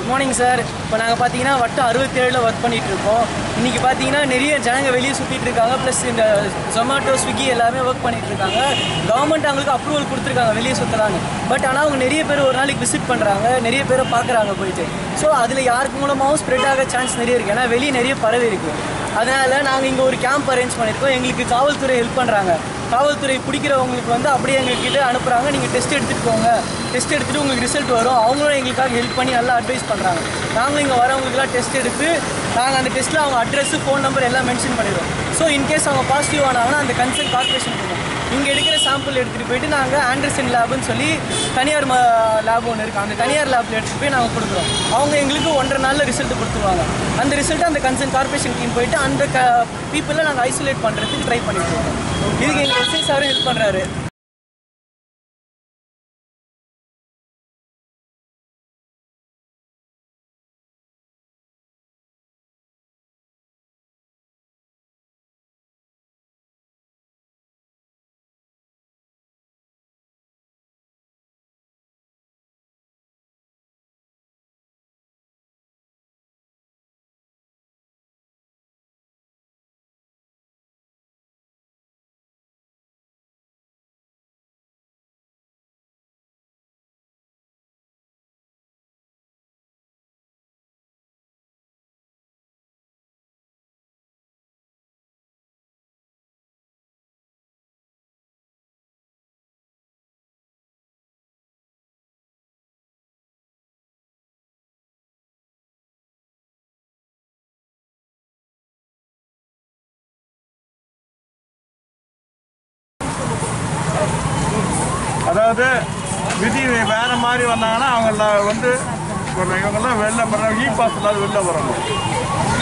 good morning sir இப்போ நாங்கள் பார்த்தீங்கன்னா வட்டம் அறுபத்தேழில் ஒர்க் பண்ணிட்டு இருக்கோம் இன்றைக்கி பார்த்தீங்கன்னா நிறைய ஜனங்க வெளியே சுற்றிட்டு இருக்காங்க ப்ளஸ் இந்த ஜொமேட்டோ ஸ்விக்கி எல்லாமே ஒர்க் பண்ணிட்டு இருக்காங்க கவர்மெண்ட் அவங்களுக்கு அப்ரூவல் கொடுத்துருக்காங்க வெளியே சுற்றலான்னு பட் ஆனால் அவங்க நிறைய பேர் ஒரு நாளைக்கு விசிட் பண்ணுறாங்க நிறைய பேரை பார்க்குறாங்க போயிட்டு ஸோ அதில் யாருக்கு மூலமாகவும் ஸ்ப்ரெட் ஆக சான்ஸ் நிறைய இருக்குது ஏன்னா வெளியே நிறைய பரவி இருக்குது அதனால் நாங்கள் இங்கே ஒரு கேம்ப் அரேஞ்ச் பண்ணியிருக்கோம் எங்களுக்கு காவல்துறை ஹெல்ப் பண்ணுறாங்க காவல்துறை பிடிக்கிறவங்களுக்கு வந்து அப்படியே எங்ககிட்ட அனுப்புகிறாங்க நீங்கள் டெஸ்ட் எடுத்துகிட்டு போங்க டெஸ்ட் எடுத்துகிட்டு உங்களுக்கு ரிசல்ட் வரும் அவங்களும் எங்களுக்காக ஹெல்ப் பண்ணி நல்லா அட்வைஸ் பண்ணுறாங்க நாங்களும் இங்கே வரவங்களுக்குலாம் டெஸ்ட் எடுத்து நாங்கள் அந்த டெஸ்ட்டில் அவங்க அட்ரஸ் ஃபோன் நம்பர் எல்லாம் மென்ஷன் பண்ணிடுவோம் ஸோ இன்கேஸ் அவங்க பாசிட்டிவ் ஆனாங்கன்னா அந்த கன்சர்ன் கார்பரேஷன் போகும் இங்கே எடுக்கிற சாம்பிள் எடுத்துகிட்டு போயிட்டு நாங்கள் ஆண்டர்சன் லேப்னு சொல்லி தனியார் லேப் ஒன்று இருக்குது அந்த தனியார் லேபில் எடுத்துகிட்டு போய் நாங்கள் கொடுக்குறோம் அவங்க எங்களுக்கு ஒன்றரை நாளில் ரிசல்ட் கொடுத்துருவாங்க அந்த ரிசல்ட்டை அந்த கன்சர்ன் கார்பரேஷன் டீம் போயிட்டு அந்த க பீப்புளை நாங்கள் ஐசோலேட் பண்ணுறதுக்கு ட்ரை பண்ணிட்டு இருக்கோம் இதுக்கு எங்கள் எஸ்ஐ சாரும் ஹெல்ப் பண்ணுறாரு அதாவது விதி வேற மாதிரி வந்தாங்கன்னா அவங்கள வந்து ஒரு இவங்கெல்லாம் வெளில வர இ பாஸ் இல்லாத வெளில வரணும்